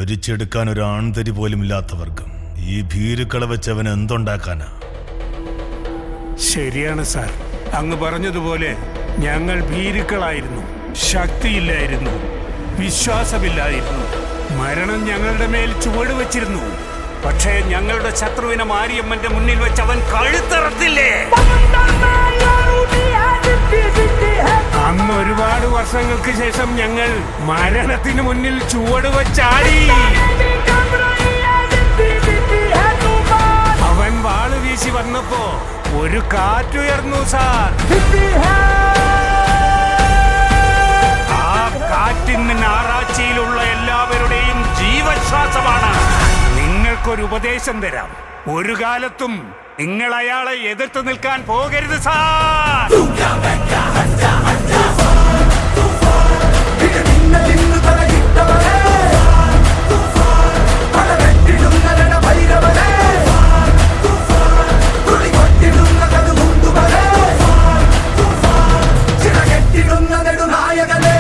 ഭരിച്ചെടുക്കാൻ ഒരു ആൺതരി പോലും ഇല്ലാത്തവർക്ക് ഈ ഭീരുക്കളെ വെച്ചവൻ എന്തുണ്ടാക്കാനാ ശരിയാണ് സാർ അങ്ങ് പറഞ്ഞതുപോലെ ഞങ്ങൾ ഭീരുക്കളായിരുന്നു ശക്തിയില്ലായിരുന്നു വിശ്വാസമില്ലായിരുന്നു മരണം ഞങ്ങളുടെ മേൽ ചുവട് വെച്ചിരുന്നു പക്ഷേ ഞങ്ങളുടെ ശത്രുവിനെ മാരിയമ്മന്റെ മുന്നിൽ വെച്ച് അവൻ കഴുത്തറത്തില്ലേ അന്ന് ഒരുപാട് വർഷങ്ങൾക്ക് ശേഷം ഞങ്ങൾ മരണത്തിന് മുന്നിൽ ചുവട് വെച്ചാടി അവൻ വാള് വീശി വന്നപ്പോ ഒരു കാറ്റുയർന്നു സാർ ആ കാറ്റിന്ന് ഞാറാഴ്ചയിലുള്ള എല്ലാവരുടെയും ജീവശ്വാസമാണ് നിങ്ങൾക്കൊരു ഉപദേശം തരാം ഒരു കാലത്തും നിങ്ങൾ അയാളെ എതിർത്ത് നിൽക്കാൻ പോകരുത് സാർ നെടുനായകനേ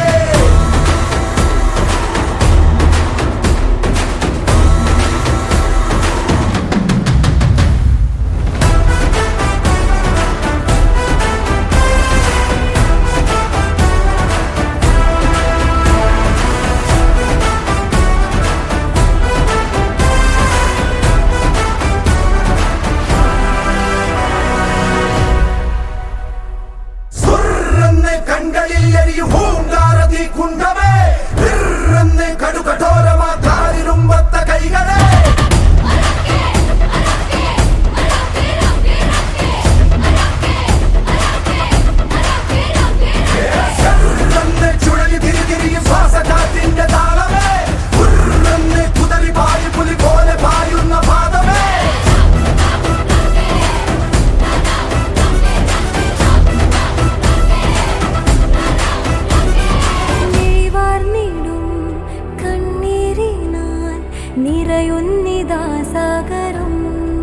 സുർരെന്ന് കൺകളിൽ എരിയും പൂങ്കാരതി കുണ്ടമേ വിർരെന്ന് കടുകഠോരമാ കാലിരുമ്പത്ത കൈകളെ ചെറുതെന്ന് ചുഴലി തിരിതിരിയും ശ്വാസകാറ്റിന്റെ താളമേ ഉർരെന്ന് കുതറി പായു പുലി പോലെ പായുന്ന പാദമേ വാർന്നിടും കണ്ണീരിനാൽ നിറയുന്നിതാ സാഗരം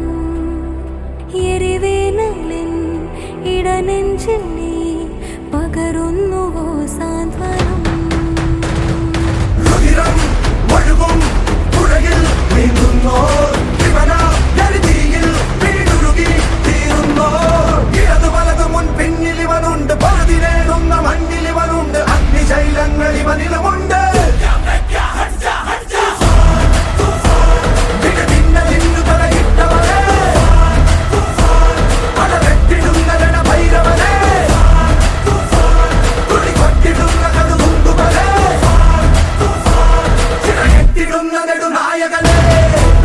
എരിവേനലിൻ ഇടനെഞ്ചിൽ നീ പകരുന്നുവോ സാന്ത്വനം രുതിരം ഒഴുകും പുഴയിൽ നീന്തുന്നോ ശിവന എരിതീയിൽ പിടിതുരുകി തീരുന്നോ ഇടതു വലതു മുൻ പിന്നിൽ ഇവനുണ്ട് പകുതി നേടുന്ന മണ്ണിൽ ഇവനുണ്ട് അഗ്നിശൈലങ്ങൾ ഇവനിലുമുണ്ട് ഇടതിന്നലിന്നു തലയിട്ടവനെ പടവെട്ടിടുന്ന രണഭൈരവനെ തുടികൊട്ടിടുന്ന കടുകുണ്ടുവനെ ചിറകെട്ടിടുന്ന നെടുനായകനെ